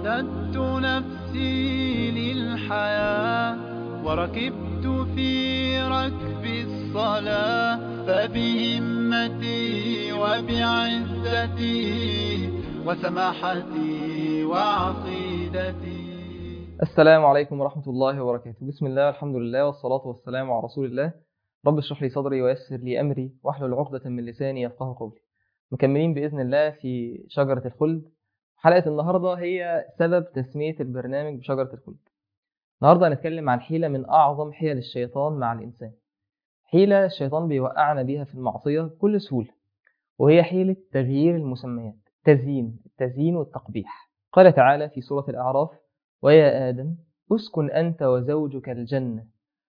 أعددت نفسي للحياة وركبت في ركب الصلاة فبهمتي وبعزتي وسماحتي وعقيدتي السلام عليكم ورحمة الله وبركاته بسم الله والحمد لله والصلاة والسلام على رسول الله رب اشرح لي صدري ويسر لي أمري واحلل عقدة من لساني يفقه قولي مكملين بإذن الله في شجرة الخلد حلقة النهاردة هي سبب تسمية البرنامج بشجرة الخلد النهاردة هنتكلم عن حيلة من أعظم حيل الشيطان مع الإنسان حيلة الشيطان بيوقعنا بيها في المعصية بكل سهولة وهي حيلة تغيير المسميات تزيين التزيين والتقبيح قال تعالى في سورة الأعراف ويا آدم اسكن أنت وزوجك الجنة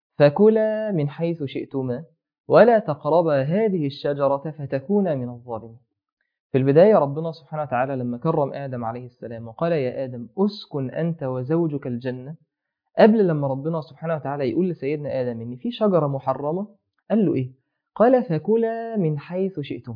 فكلا من حيث شئتما ولا تقربا هذه الشجرة فتكونا من الظالمين في البداية ربنا سبحانه وتعالى لما كرم آدم عليه السلام وقال يا آدم اسكن أنت وزوجك الجنة قبل لما ربنا سبحانه وتعالى يقول لسيدنا آدم إن في شجرة محرمة قال له إيه؟ قال فكلا من حيث شئتما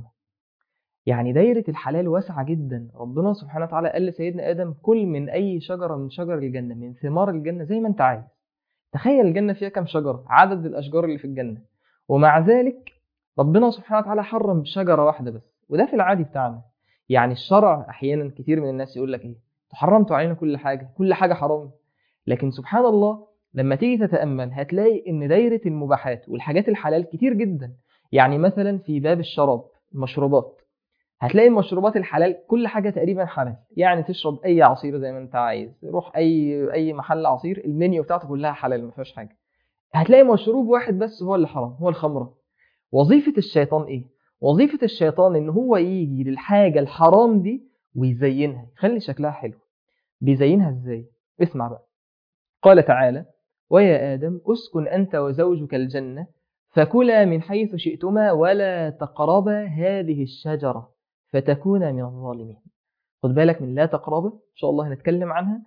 يعني دايرة الحلال واسعة جدا ربنا سبحانه وتعالى قال لسيدنا آدم كل من أي شجرة من شجر الجنة من ثمار الجنة زي ما أنت عايز تخيل الجنة فيها كم شجرة عدد الأشجار اللي في الجنة ومع ذلك ربنا سبحانه وتعالى حرم شجرة واحدة بس وده في العادي بتاعنا يعني الشرع أحيانا كتير من الناس يقول لك إيه حرمتوا علينا كل حاجة كل حاجة حرام لكن سبحان الله لما تيجي تتأمل هتلاقي إن دايرة المباحات والحاجات الحلال كتير جدا يعني مثلا في باب الشراب المشروبات هتلاقي المشروبات الحلال كل حاجة تقريبا حلال يعني تشرب أي عصير زي ما أنت عايز روح أي أي محل عصير المنيو بتاعته كلها حلال ما فيهاش حاجة هتلاقي مشروب واحد بس هو اللي حرام هو الخمرة وظيفة الشيطان إيه؟ وظيفة الشيطان إن هو يجي للحاجة الحرام دي ويزينها يخلي شكلها حلو بيزينها إزاي؟ اسمع بقى قال تعالى ويا آدم اسكن أنت وزوجك الجنة فكلا من حيث شئتما ولا تقربا هذه الشجرة فتكون من الظالمين خد بالك من لا تقربا إن شاء الله هنتكلم عنها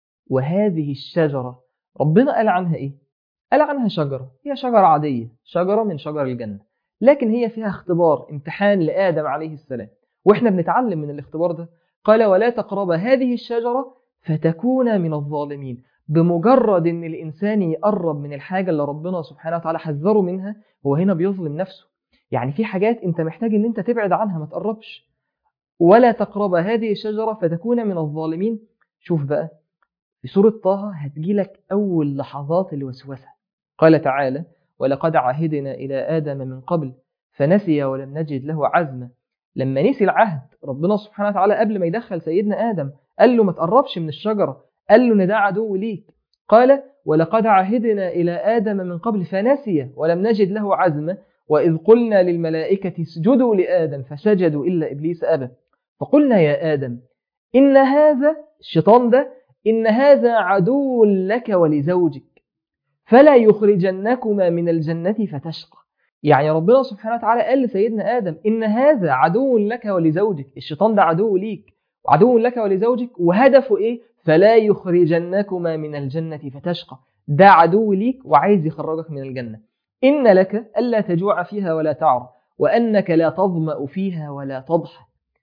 وهذه الشجرة ربنا قال عنها إيه؟ قال عنها شجرة هي شجرة عادية شجرة من شجر الجنة لكن هي فيها اختبار امتحان لآدم عليه السلام وإحنا بنتعلم من الاختبار ده قال ولا تقرب هذه الشجرة فتكون من الظالمين بمجرد ان الانسان يقرب من الحاجه اللي ربنا سبحانه وتعالى حذره منها هو هنا بيظلم نفسه يعني في حاجات انت محتاج ان انت تبعد عنها ما تقربش ولا تقرب هذه الشجره فتكون من الظالمين شوف بقى في سوره طه هتجيلك اول لحظات الوسوسه قال تعالى ولقد عهدنا الى ادم من قبل فنسي ولم نجد له عزما لما نسي العهد ربنا سبحانه وتعالى قبل ما يدخل سيدنا ادم قال له ما تقربش من الشجره قال له ان ده عدو ليك قال ولقد عهدنا إلى آدم من قبل فنسي ولم نجد له عزما وإذ قلنا للملائكة اسجدوا لآدم فسجدوا إلا إبليس أبى فقلنا يا آدم إن هذا الشيطان ده إن هذا عدو لك ولزوجك فلا يخرجنكما من الجنة فتشقى يعني ربنا سبحانه وتعالى قال لسيدنا آدم إن هذا عدو لك ولزوجك الشيطان ده عدو ليك وعدو لك ولزوجك وهدفه إيه فلا يخرجنكما من الجنة فتشقى ده عدو ليك وعايز يخرجك من الجنة إن لك ألا تجوع فيها ولا تعرى وأنك لا تظمأ فيها ولا تضحى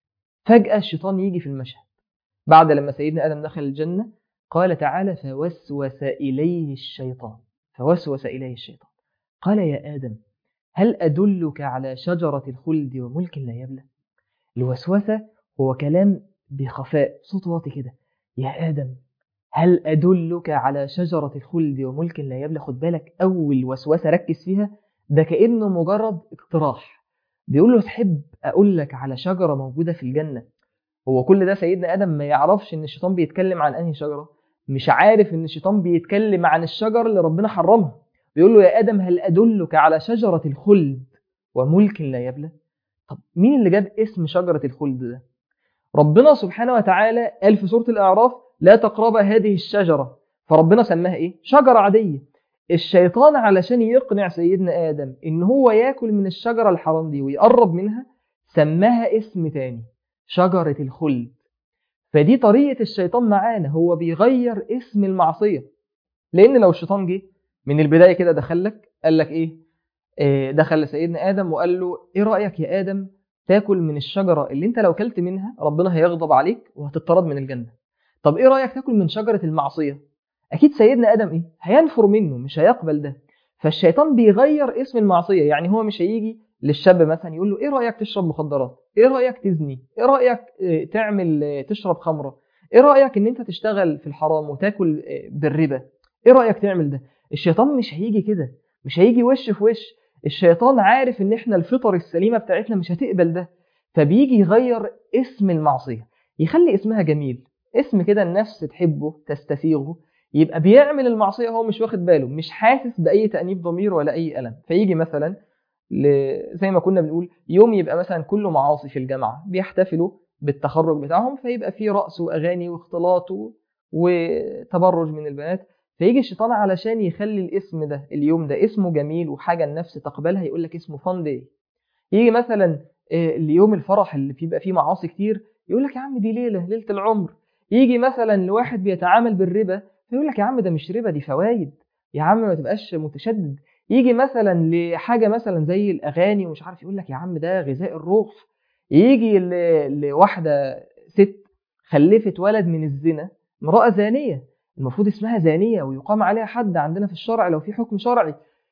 فجأة الشيطان يجي في المشهد بعد لما سيدنا آدم دخل الجنة قال تعالى فوسوس إليه الشيطان فوسوس إليه الشيطان قال يا آدم هل أدلك على شجرة الخلد وملك لا يبلى الوسوسة هو كلام بخفاء صوت واطي كده يا آدم هل أدلك على شجرة الخلد وملك لا يبلى خد بالك أول وسوسة ركز فيها ده كأنه مجرد اقتراح بيقول له تحب أقول لك على شجرة موجودة في الجنة هو كل ده سيدنا آدم ما يعرفش إن الشيطان بيتكلم عن أنهي شجرة مش عارف إن الشيطان بيتكلم عن الشجرة اللي ربنا حرمها بيقول له يا آدم هل أدلك على شجرة الخلد وملك لا يبلى طب مين اللي جاب اسم شجرة الخلد ده ربنا سبحانه وتعالى قال في سورة الأعراف لا تقرب هذه الشجرة فربنا سماها إيه؟ شجرة عادية الشيطان علشان يقنع سيدنا آدم إن هو ياكل من الشجرة الحرام دي ويقرب منها سماها اسم تاني شجرة الخلد فدي طريقة الشيطان معانا هو بيغير اسم المعصية لأن لو الشيطان جه من البداية كده دخلك قال لك إيه آه، دخل لسيدنا آدم وقال له إيه رأيك يا آدم تاكل من الشجرة اللي أنت لو كلت منها ربنا هيغضب عليك وهتطرد من الجنة طب ايه رايك تاكل من شجره المعصيه اكيد سيدنا ادم ايه هينفر منه مش هيقبل ده فالشيطان بيغير اسم المعصيه يعني هو مش هيجي للشاب مثلا يقول له ايه رايك تشرب مخدرات ايه رايك تزني ايه رايك آه، تعمل آه، تشرب خمره ايه رايك ان انت تشتغل في الحرام وتاكل آه، بالربا ايه رايك تعمل ده الشيطان مش هيجي كده مش هيجي وش في وش الشيطان عارف ان احنا الفطر السليمه بتاعتنا مش هتقبل ده فبيجي يغير اسم المعصيه يخلي اسمها جميل اسم كده النفس تحبه تستسيغه يبقى بيعمل المعصيه هو مش واخد باله مش حاسس باي تانيب ضمير ولا اي الم فيجي مثلا ل... زي ما كنا بنقول يوم يبقى مثلا كله معاصي في الجامعه بيحتفلوا بالتخرج بتاعهم فيبقى فيه رقص واغاني واختلاط و... وتبرج من البنات فيجي الشيطان علشان يخلي الاسم ده اليوم ده اسمه جميل وحاجه النفس تقبلها يقول لك اسمه فان داي يجي مثلا آه، اليوم الفرح اللي بيبقى فيه معاصي كتير يقول لك يا عم دي ليله ليله العمر يجي مثلا لواحد بيتعامل بالربا فيقول لك يا عم ده مش ربا دي فوائد يا عم ما تبقاش متشدد يجي مثلا لحاجه مثلا زي الاغاني ومش عارف يقول لك يا عم ده غذاء الروح يجي ل- لواحده ست خلفت ولد من الزنا امراه زانيه المفروض اسمها زانيه ويقام عليها حد عندنا في الشرع لو في حكم شرعي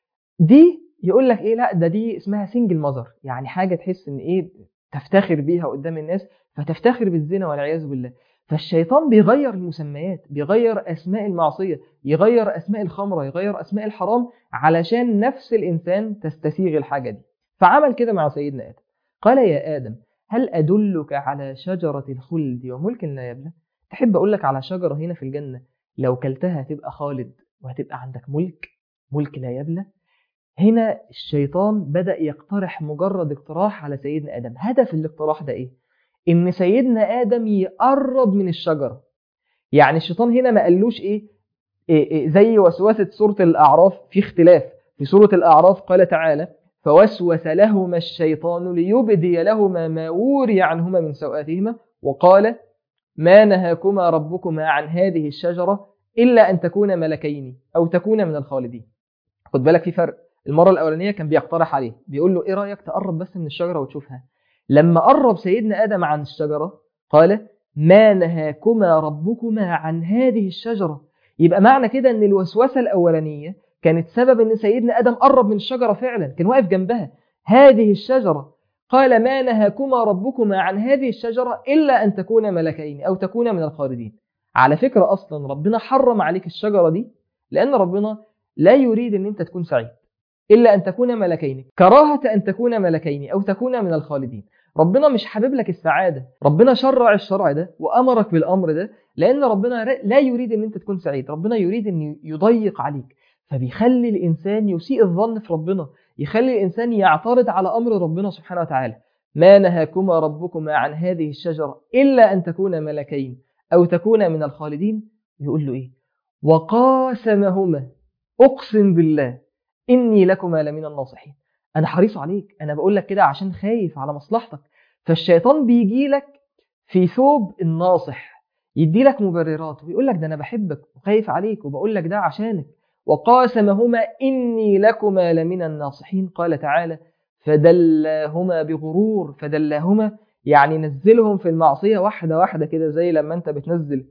دي يقول لك ايه لا ده دي اسمها سنجل ماذر يعني حاجه تحس ان ايه تفتخر بيها قدام الناس فتفتخر بالزنا والعياذ بالله فالشيطان بيغير المسميات بيغير اسماء المعصيه يغير اسماء الخمره يغير اسماء الحرام علشان نفس الانسان تستسيغ الحاجه دي فعمل كده مع سيدنا ادم قال يا ادم هل ادلك على شجره الخلد وملك لا يبلى تحب اقول لك على شجره هنا في الجنه لو كلتها هتبقى خالد وهتبقى عندك ملك ملك لا يبلى هنا الشيطان بدأ يقترح مجرد اقتراح على سيدنا آدم هدف الاقتراح ده إيه؟ إن سيدنا آدم يقرب من الشجرة يعني الشيطان هنا ما قالوش إيه, إيه, إيه زي وسوسة سورة الأعراف في اختلاف في سورة الأعراف قال تعالى فوسوس لهما الشيطان ليبدي لهما ما وري عنهما من سوآتهما وقال ما نهاكما ربكما عن هذه الشجرة إلا أن تكونا ملكين أو تكونا من الخالدين خد بالك في فرق المرة الأولانية كان بيقترح عليه بيقول له إيه رأيك تقرب بس من الشجرة وتشوفها لما قرب سيدنا آدم عن الشجرة قال ما نهاكما ربكما عن هذه الشجرة يبقى معنى كده أن الوسوسة الأولانية كانت سبب أن سيدنا آدم قرب من الشجرة فعلا كان واقف جنبها هذه الشجرة قال ما نهاكما ربكما عن هذه الشجرة إلا أن تكونا ملكين أو تكونا من الخالدين على فكرة أصلا ربنا حرم عليك الشجرة دي لأن ربنا لا يريد أن أنت تكون سعيد إلا أن تكون ملكين كراهة أن تكون ملكين أو تكون من الخالدين ربنا مش حابب لك السعادة ربنا شرع الشرع ده وأمرك بالأمر ده لأن ربنا لا يريد أن أنت تكون سعيد ربنا يريد أن يضيق عليك فبيخلي الإنسان يسيء الظن في ربنا يخلي الإنسان يعترض على أمر ربنا سبحانه وتعالى ما نهاكما ربكما عن هذه الشجرة إلا أن تكون ملكين أو تكون من الخالدين يقول له إيه وقاسمهما أقسم بالله إني لكما لمن الناصحين أنا حريص عليك أنا بقول لك كده عشان خايف على مصلحتك فالشيطان بيجي لك في ثوب الناصح يدي لك مبررات ويقول لك ده أنا بحبك وخايف عليك وبقول لك ده عشانك وقاسمهما إني لكما لمن الناصحين قال تعالى فدلاهما بغرور فدلاهما يعني نزلهم في المعصية واحدة واحدة كده زي لما أنت بتنزل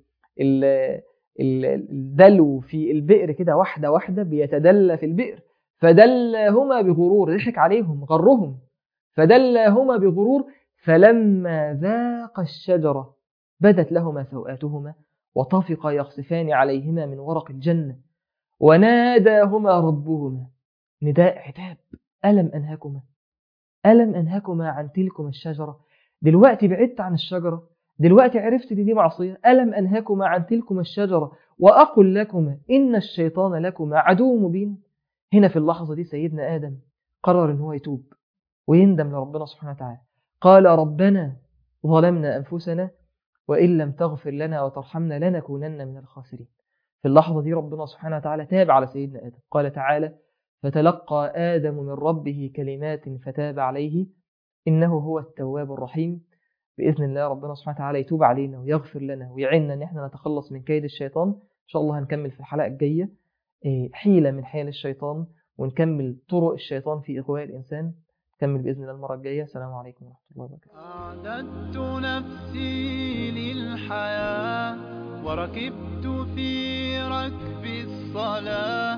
الدلو في البئر كده واحدة واحدة بيتدلى في البئر فدلاهما بغرور ضحك عليهم غرهم فدلاهما بغرور فلما ذاق الشجرة بدت لهما سوآتهما وطفقا يخصفان عليهما من ورق الجنة وناداهما ربهما نداء عتاب ألم أنهكما ألم أنهكما عن تلكما الشجرة دلوقتي بعدت عن الشجرة دلوقتي عرفت دي, دي معصية ألم أنهكما عن تلكما الشجرة وأقل لكما إن الشيطان لكما عدو مبين هنا في اللحظة دي سيدنا آدم قرر إن هو يتوب ويندم لربنا سبحانه وتعالى قال ربنا ظلمنا أنفسنا وإن لم تغفر لنا وترحمنا لنكونن من الخاسرين في اللحظة دي ربنا سبحانه وتعالى تاب على سيدنا آدم قال تعالى فتلقى آدم من ربه كلمات فتاب عليه إنه هو التواب الرحيم بإذن الله ربنا سبحانه وتعالى يتوب علينا ويغفر لنا ويعيننا إن احنا نتخلص من كيد الشيطان إن شاء الله هنكمل في الحلقة الجاية حيلة من حيل الشيطان ونكمل طرق الشيطان في إغواء الإنسان نكمل بإذن الله المرة الجاية السلام عليكم ورحمة الله وبركاته أعددت نفسي للحياة وركبت في ركب الصلاة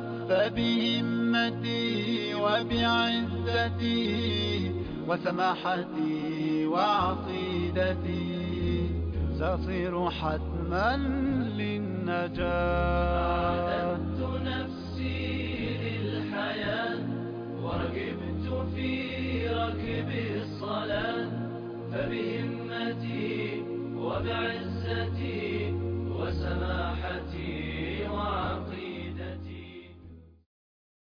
فبهمتي وبعزتي وسماحتي وعقيدتي سأصير حتما للنجاة أعددت نفسي للحياة وركبت في ركب الصلاة فبهمتي وبعزتي وسماحتي